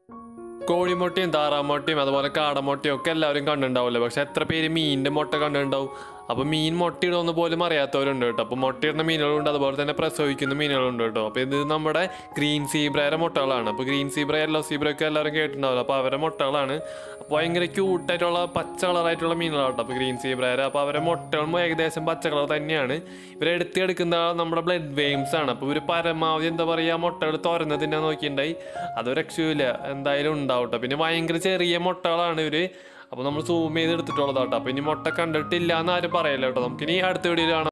കോഴിമുട്ടയും താറാമുട്ടയും അതുപോലെ കാടമുട്ടയും ഒക്കെ എല്ലാവരും കണ്ടിട്ടുണ്ടാവില്ല പക്ഷെ എത്ര പേര് മീനിന്റെ മുട്ട കണ്ടിട്ടുണ്ടാവും അപ്പൊ മീൻ മുട്ടയിടുമെന്ന് പോലും അറിയാത്തവരുണ്ട് കേട്ടോ അപ്പൊ മുട്ടയിടുന്ന മീനുകളുണ്ട് അതുപോലെ തന്നെ പ്രസവിക്കുന്ന മീനുകളുണ്ട് കേട്ടോ അപ്പൊ ഇത് നമ്മുടെ ഗ്രീൻ സീബ്രയുടെ മുട്ടകളാണ് അപ്പൊ ഗ്രീൻ സീബ്ര യെല്ലോ സീബ്ര ഒക്കെ എല്ലാവരും കേട്ടിട്ടുണ്ടാവില്ല അപ്പൊ അവരുടെ മുട്ടകളാണ് അപ്പൊ ഭയങ്കര ക്യൂട്ടായിട്ടുള്ള പച്ച കളറായിട്ടുള്ള മീനുകളാണ് കേട്ടോ അപ്പൊ ഗ്രീൻ സീബ്രയുടെ അപ്പൊ അവരുടെ മുട്ടകളും ഏകദേശം പച്ച കളർ തന്നെയാണ് ഇവരെ എടുത്തെടുക്കുന്ന നമ്മുടെ ബ്ലഡ് വെയിംസ് ആണ് അപ്പൊ ഇവര് പരമാവധി എന്താ പറയാ മുട്ടകൾ തുറന്ന് തിന്നാൻ നോക്കിയിട്ടുണ്ടായി അത് രക്ഷയില്ല എന്തായാലും ഉണ്ടാവും കേട്ടോ പിന്നെ ഭയങ്കര ചെറിയ മുട്ടകളാണ് ഇവര് അപ്പൊ നമ്മൾ സൂം ചെയ്ത് എടുത്തിട്ടുള്ളതാട്ടോ അപ്പൊ ഇനി മുട്ട കണ്ടിട്ടില്ല എന്ന് ആരും പറയല്ലോ കേട്ടോ നമുക്കിനി അടുത്ത വീഡിയോയിൽ കാണാം